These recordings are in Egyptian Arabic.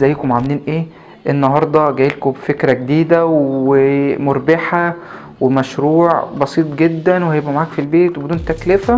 ازيكم عاملين ايه النهارده جايلكم بفكره جديده ومربحه ومشروع بسيط جدا وهيبقى معاك في البيت وبدون تكلفه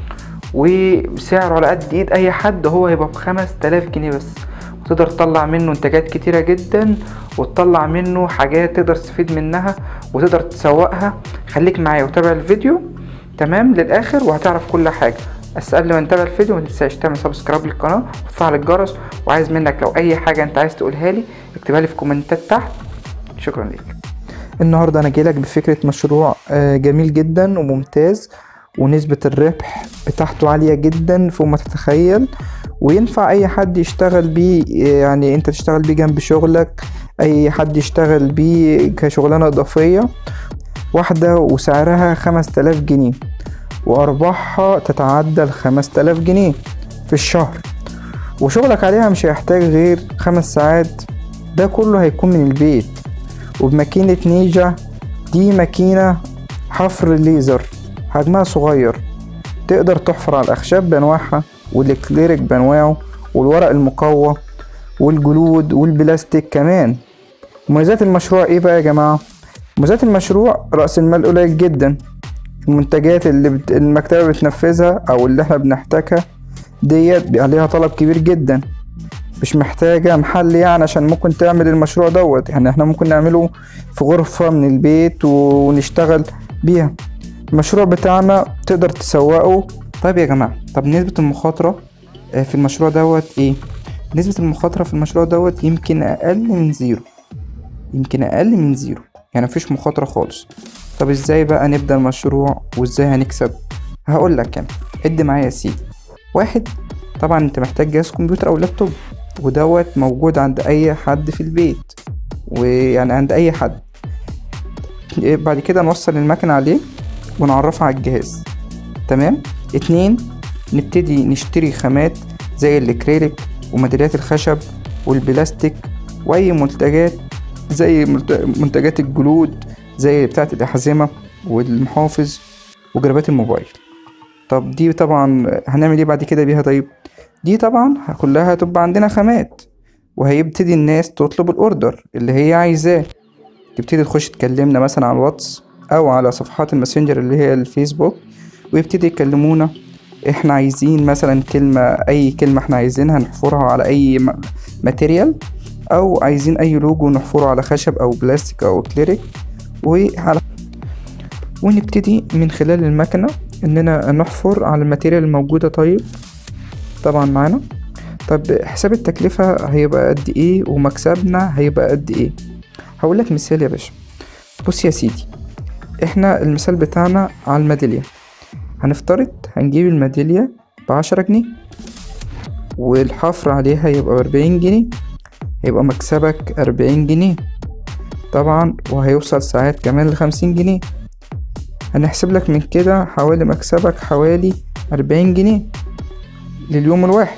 وسعره على قد ايد اي حد هو هيبقى بخمس تلاف جنيه بس وتقدر تطلع منه انتاجات كتيره جدا وتطلع منه حاجات تقدر تستفيد منها وتقدر تسوقها خليك معايا وتابع الفيديو تمام للاخر وهتعرف كل حاجه بس قبل ما نتابع الفيديو متنساش تعمل سبسكرايب للقناه وتفعل الجرس وعايز منك لو اي حاجه انت عايز تقولها لي اكتبها لي في كومنتات تحت شكرا ليك النهارده انا جايلك بفكره مشروع آه، جميل جدا وممتاز ونسبة الربح بتاعته عالية جدا فوق ما تتخيل وينفع اي حد يشتغل بيه يعني انت تشتغل بيه جنب شغلك اي حد يشتغل بيه كشغلانة اضافية واحدة وسعرها خمس تلاف جنيه وارباحها تتعدى الخمس تلاف جنيه في الشهر وشغلك عليها مش هيحتاج غير خمس ساعات ده كله هيكون من البيت وبماكينة نيجا دي ماكينة حفر ليزر حجمها صغير تقدر تحفر على الأخشاب بأنواعها والإكليريك بأنواعه والورق المقوى والجلود والبلاستيك كمان مميزات المشروع ايه بقى يا جماعة مميزات المشروع رأس المال قليل جدا المنتجات اللي بت... المكتبة بتنفذها أو اللي احنا بنحتاجها ديت عليها طلب كبير جدا مش محتاجة محل يعني عشان ممكن تعمل المشروع دوت يعني احنا ممكن نعمله في غرفة من البيت ونشتغل بيها المشروع بتاعنا تقدر تسوقه طيب يا جماعة طب نسبة المخاطرة آه، في المشروع دوت ايه نسبة المخاطرة في المشروع دوت يمكن أقل من زيرو يمكن أقل من زيرو يعني مفيش مخاطرة خالص طب ازاي بقى نبدأ المشروع وازاي هنكسب هقول لك يعني عد معايا يا سيدي واحد طبعا انت محتاج جهاز كمبيوتر او لابتوب ودوت موجود عند اي حد في البيت ويعني عند اي حد إيه بعد كده نوصل المكنة عليه ونعرفها على الجهاز تمام اتنين نبتدي نشتري خامات زي الاكريليك وميداليات الخشب والبلاستيك واي منتجات زي ملت- منتجات الجلود زي بتاعة الأحزمة والمحافظ وجرابات الموبايل طب دي طبعا هنعمل ايه بعد كده بيها طيب دي طبعا كلها هتبقى عندنا خامات وهيبتدي الناس تطلب الاوردر اللي هي عايزاه تبتدي تخش تكلمنا مثلا على الواتس او على صفحات الماسنجر اللي هي الفيسبوك ويبتدي يكلمونا احنا عايزين مثلا كلمة اي كلمة احنا عايزينها نحفرها على اي م- ماتيريال او عايزين اي لوجو نحفره على خشب او بلاستيك او كليريك وعلى ونبتدي من خلال المكنة اننا نحفر على الماتيريال الموجودة طيب طبعا معانا طب حساب التكلفة هيبقى قد ايه ومكسبنا هيبقى قد ايه هقول لك مثال يا باشا بص يا سيدي احنا المثال بتاعنا على الميدالية هنفترض هنجيب الميدالية بعشرة جنيه والحفر عليها يبقى بأربعين جنيه هيبقى مكسبك أربعين جنيه طبعا وهيوصل ساعات كمان لخمسين جنيه هنحسب لك من كده حوالي مكسبك حوالي أربعين جنيه لليوم الواحد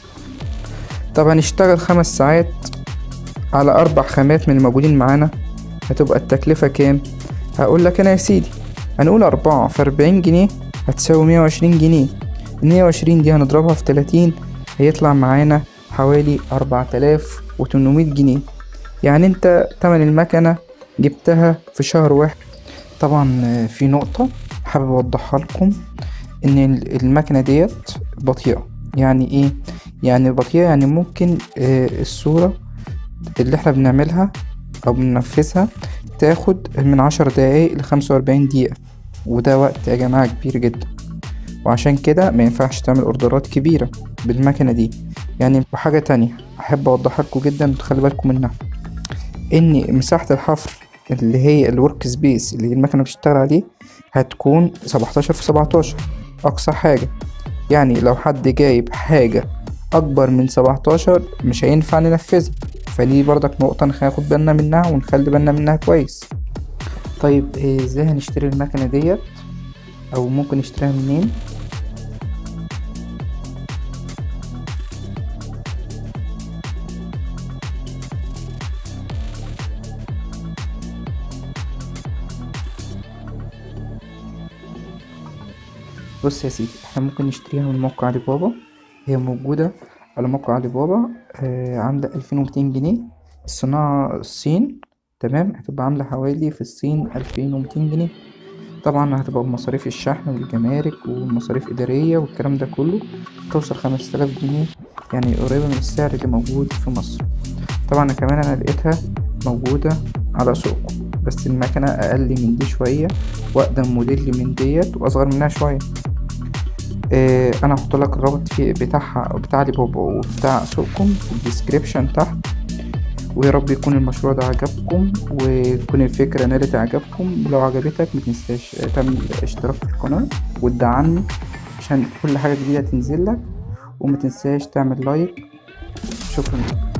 طب هنشتغل خمس ساعات على أربع خامات من الموجودين معانا هتبقى التكلفة كام؟ هقول لك أنا يا سيدي هنقول أربعة في أربعين جنيه هتساوي مية وعشرين جنيه المية وعشرين دي هنضربها في تلاتين هيطلع معانا حوالي أربعة آلاف وتمنمية جنيه يعني انت تمن المكنة جبتها في شهر واحد طبعا آه، في نقطة حابب أوضحها لكم إن ال- المكنة ديت بطيئة يعني إيه؟ يعني بطيئة يعني ممكن آه، الصورة اللي احنا بنعملها أو بننفذها تاخد من عشر دقايق لخمسة وأربعين دقيقة وده وقت يا جماعة كبير جدا وعشان كده ما ينفعش تعمل اوردرات كبيرة بالمكنة دي يعني وحاجة تانية أحب أوضحها لكم جدا وتخلي بالكم منها إن مساحة الحفر اللي هي الورك سبيس اللي المكنة بتشتغل عليه هتكون سبعتاشر في سبعتاشر أقصى حاجة يعني لو حد جايب حاجة أكبر من سبعتاشر مش هينفع ننفذها فدي برضك نقطة ناخد بالنا منها ونخلي بالنا منها كويس طيب إيه، ازاي هنشتري المكنة ديت أو ممكن نشتريها منين بص يا سيدي احنا ممكن نشتريها من موقع علي بابا هي موجودة على موقع علي بابا آه عاملة ألفين ومتين جنيه الصناعة الصين تمام هتبقى عاملة حوالي في الصين ألفين ومتين جنيه طبعا هتبقى بمصاريف الشحن والجمارك ومصاريف إدارية والكلام ده كله توصل خمسة آلاف جنيه يعني قريبة من السعر اللي موجود في مصر طبعا كمان أنا لقيتها موجودة على سوقكم بس المكنة أقل من دي شوية وأقدم موديل من ديت وأصغر منها شوية آه أنا هحط لك الرابط في بتاعها بتاع علي بابا وبتاع سوقكم في الديسكريبشن تحت ويا رب يكون المشروع ده عجبكم وتكون الفكرة نالت إعجابكم ولو عجبتك متنساش تعمل اشتراك في القناة وتدعمني عشان كل حاجة جديدة تنزل لك ومتنساش تعمل لايك شكرا لك